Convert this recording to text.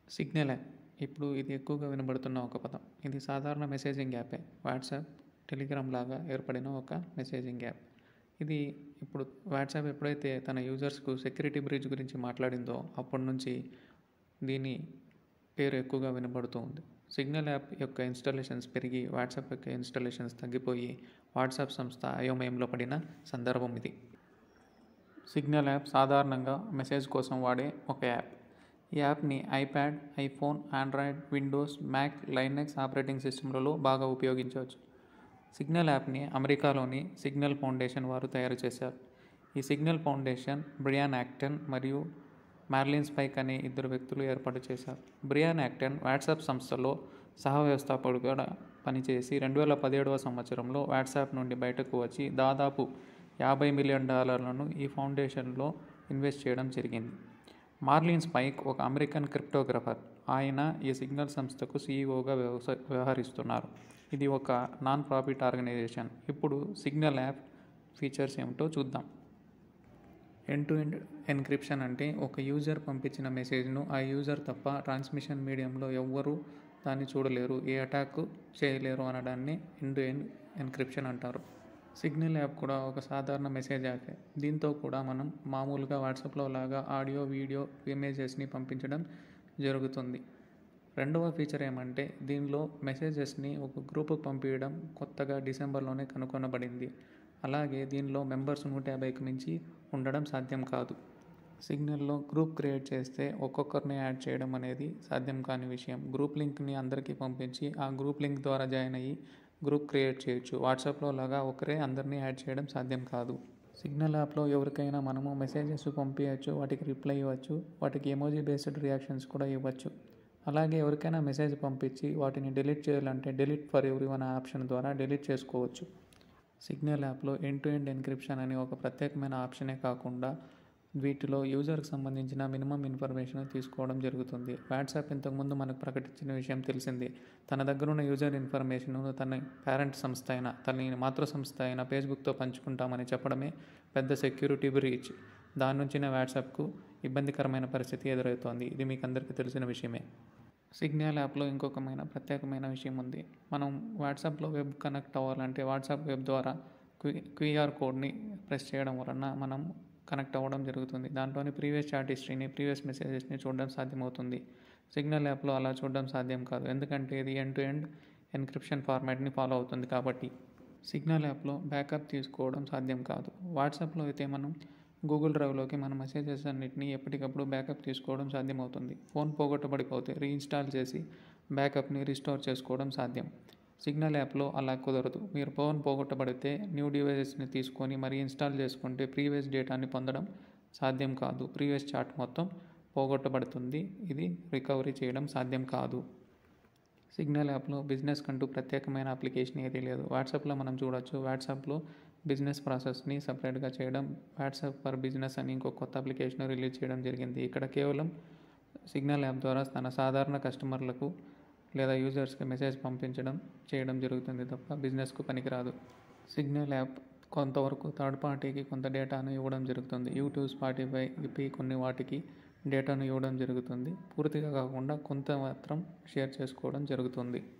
signal app ఇప్పుడు ఇది ఎక్కువగా వినబడుతున్న ఒక పదం ఇది సాధారణ మెసేజింగ్ యాపే వాట్సాప్ టెలిగ్రామ్ లాగా ఏర్పడిన ఒక మెసేజింగ్ యాప్ ఇది ఇప్పుడు వాట్సాప్ ఎప్పుడైతే తన యూజర్స్కు సెక్యూరిటీ బ్రిడ్జ్ గురించి మాట్లాడిందో అప్పటి నుంచి దీని పేరు ఎక్కువగా వినబడుతూ ఉంది సిగ్నల్ యాప్ యొక్క ఇన్స్టాలేషన్స్ పెరిగి వాట్సాప్ యొక్క ఇన్స్టాలేషన్స్ తగ్గిపోయి వాట్సాప్ సంస్థ అయోమయంలో పడిన సందర్భం ఇది సిగ్నల్ యాప్ సాధారణంగా మెసేజ్ కోసం వాడే ఒక యాప్ ఈ యాప్ని iPad iPhone Android Windows Mac Linux operating సిస్టమ్లలో బాగా ఉపయోగించవచ్చు సిగ్నల్ యాప్ని అమెరికాలోని సిగ్నల్ ఫౌండేషన్ వారు తయారు చేశారు ఈ సిగ్నల్ ఫౌండేషన్ బ్రియాన్ యాక్టన్ మరియు మ్యార్లిన్ స్పైక్ అనే ఇద్దరు వ్యక్తులు ఏర్పాటు చేశారు బ్రియాన్ యాక్టన్ వాట్సాప్ సంస్థలో సహ వ్యవస్థాపకుడుగా పనిచేసి రెండు వేల పదిహేడవ సంవత్సరంలో వాట్సాప్ నుండి బయటకు వచ్చి దాదాపు యాభై మిలియన్ డాలర్లను ఈ ఫౌండేషన్లో ఇన్వెస్ట్ చేయడం జరిగింది మార్లిన్ స్పైక్ ఒక అమెరికన్ క్రిప్టోగ్రఫర్ ఆయన ఈ సిగ్నల్ సంస్థకు సీఈఓగా వ్యవస వ్యవహరిస్తున్నారు ఇది ఒక నాన్ ప్రాఫిట్ ఆర్గనైజేషన్ ఇప్పుడు సిగ్నల్ యాప్ ఫీచర్స్ ఏమిటో చూద్దాం ఎండ్ టు ఎండ్ ఎన్క్రిప్షన్ అంటే ఒక యూజర్ పంపించిన మెసేజ్ను ఆ యూజర్ తప్ప ట్రాన్స్మిషన్ మీడియంలో ఎవ్వరూ దాన్ని చూడలేరు ఏ అటాక్ చేయలేరు అనడాన్ని ఎండ్ టు ఎండ్ ఎన్క్రిప్షన్ అంటారు సిగ్నల్ యాప్ కూడా ఒక సాధారణ మెసేజ్ యాపే దీంతో కూడా మనం మామూలుగా వాట్సాప్లో లాగా ఆడియో వీడియో ఇమేజెస్ని పంపించడం జరుగుతుంది రెండవ ఫీచర్ ఏమంటే దీనిలో మెసేజెస్ని ఒక గ్రూపుకు పంపించడం కొత్తగా డిసెంబర్లోనే కనుగొనబడింది అలాగే దీనిలో మెంబర్స్ నూట యాభైకి మించి ఉండడం సాధ్యం కాదు సిగ్నల్లో గ్రూప్ క్రియేట్ చేస్తే ఒక్కొక్కరిని యాడ్ చేయడం అనేది సాధ్యం కాని విషయం గ్రూప్ లింక్ని అందరికీ పంపించి ఆ గ్రూప్ లింక్ ద్వారా జాయిన్ అయ్యి గ్రూప్ క్రియేట్ చేయొచ్చు వాట్సాప్లో లాగా ఒకరే అందరినీ యాడ్ చేయడం సాధ్యం కాదు సిగ్నల్ యాప్లో ఎవరికైనా మనము మెసేజెస్ పంపించవచ్చు వాటికి రిప్లై ఇవ్వచ్చు వాటికి ఎమోజీ బేస్డ్ రియాక్షన్స్ కూడా ఇవ్వచ్చు అలాగే ఎవరికైనా మెసేజ్ పంపించి వాటిని డిలీట్ చేయాలంటే delete for every one option ద్వారా డిలీట్ చేసుకోవచ్చు సిగ్నల్ యాప్లో ఎండ్ టు ఎండ్ ఎన్క్రిప్షన్ అనే ఒక ప్రత్యేకమైన ఆప్షనే కాకుండా వీటిలో యూజర్కి సంబంధించిన మినిమం ఇన్ఫర్మేషన్ తీసుకోవడం జరుగుతుంది వాట్సాప్ ఇంతకుముందు మనకు ప్రకటించిన విషయం తెలిసింది తన దగ్గర ఉన్న యూజర్ ఇన్ఫర్మేషన్ తన పేరెంట్ సంస్థ అయిన తన మాతృ సంస్థ అయిన ఫేస్బుక్తో పంచుకుంటామని చెప్పడమే పెద్ద సెక్యూరిటీ బ్రీచ్ దాని నుంచిన వాట్సాప్కు ఇబ్బందికరమైన పరిస్థితి ఎదురవుతోంది ఇది మీకు అందరికీ తెలిసిన విషయమే సిగ్నల్ యాప్లో ఇంకొకమైన ప్రత్యేకమైన విషయం ఉంది మనం వాట్సాప్లో వెబ్ కనెక్ట్ అవ్వాలంటే వాట్సాప్ వెబ్ ద్వారా క్యూ క్యూఆర్ కోడ్ని ప్రెస్ చేయడం వలన మనం కనెక్ట్ అవ్వడం జరుగుతుంది దాంట్లోని ప్రీవియస్ చాట్ హిస్టరీని ప్రీవియస్ మెసేజెస్ని చూడడం సాధ్యమవుతుంది సిగ్నల్ యాప్లో అలా చూడడం సాధ్యం కాదు ఎందుకంటే ఇది ఎండ్ టు ఎండ్ ఎన్క్రిప్షన్ ఫార్మాట్ని ఫాలో అవుతుంది కాబట్టి సిగ్నల్ యాప్లో బ్యాకప్ తీసుకోవడం సాధ్యం కాదు వాట్సాప్లో అయితే మనం గూగుల్ డ్రైవ్లోకి మన మెసేజెస్ అన్నిటిని ఎప్పటికప్పుడు బ్యాకప్ తీసుకోవడం సాధ్యమవుతుంది ఫోన్ పోగొట్టబడిపోతే రీఇన్స్టాల్ చేసి బ్యాకప్ని రిస్టోర్ చేసుకోవడం సాధ్యం సిగ్నల్ యాప్లో అలా కుదరదు మీరు ఫోన్ పోగొట్టబడితే న్యూ డివైజెస్ని తీసుకొని మరి ఇన్స్టాల్ చేసుకుంటే ప్రీవియస్ డేటాని పొందడం సాధ్యం కాదు ప్రీవియస్ చాట్ మొత్తం పోగొట్టబడుతుంది ఇది రికవరీ చేయడం సాధ్యం కాదు సిగ్నల్ యాప్లో బిజినెస్ కంటూ ప్రత్యేకమైన అప్లికేషన్ ఏదీ లేదు వాట్సాప్లో మనం చూడొచ్చు వాట్సాప్లో బిజినెస్ ప్రాసెస్ని సపరేట్గా చేయడం వాట్సాప్ ఫర్ బిజినెస్ అని ఇంకో కొత్త అప్లికేషన్ రిలీజ్ చేయడం జరిగింది ఇక్కడ కేవలం సిగ్నల్ యాప్ ద్వారా తన సాధారణ కస్టమర్లకు లేదా యూజర్స్కి మెసేజ్ పంపించడం చేయడం జరుగుతుంది తప్ప బిజినెస్కు పనికిరాదు సిగ్నల్ యాప్ కొంతవరకు థర్డ్ పార్టీకి కొంత డేటాను ఇవ్వడం జరుగుతుంది యూట్యూబ్ స్పాటిఫై ఇపి కొన్ని వాటికి డేటాను ఇవ్వడం జరుగుతుంది పూర్తిగా కాకుండా కొంత మాత్రం షేర్ చేసుకోవడం జరుగుతుంది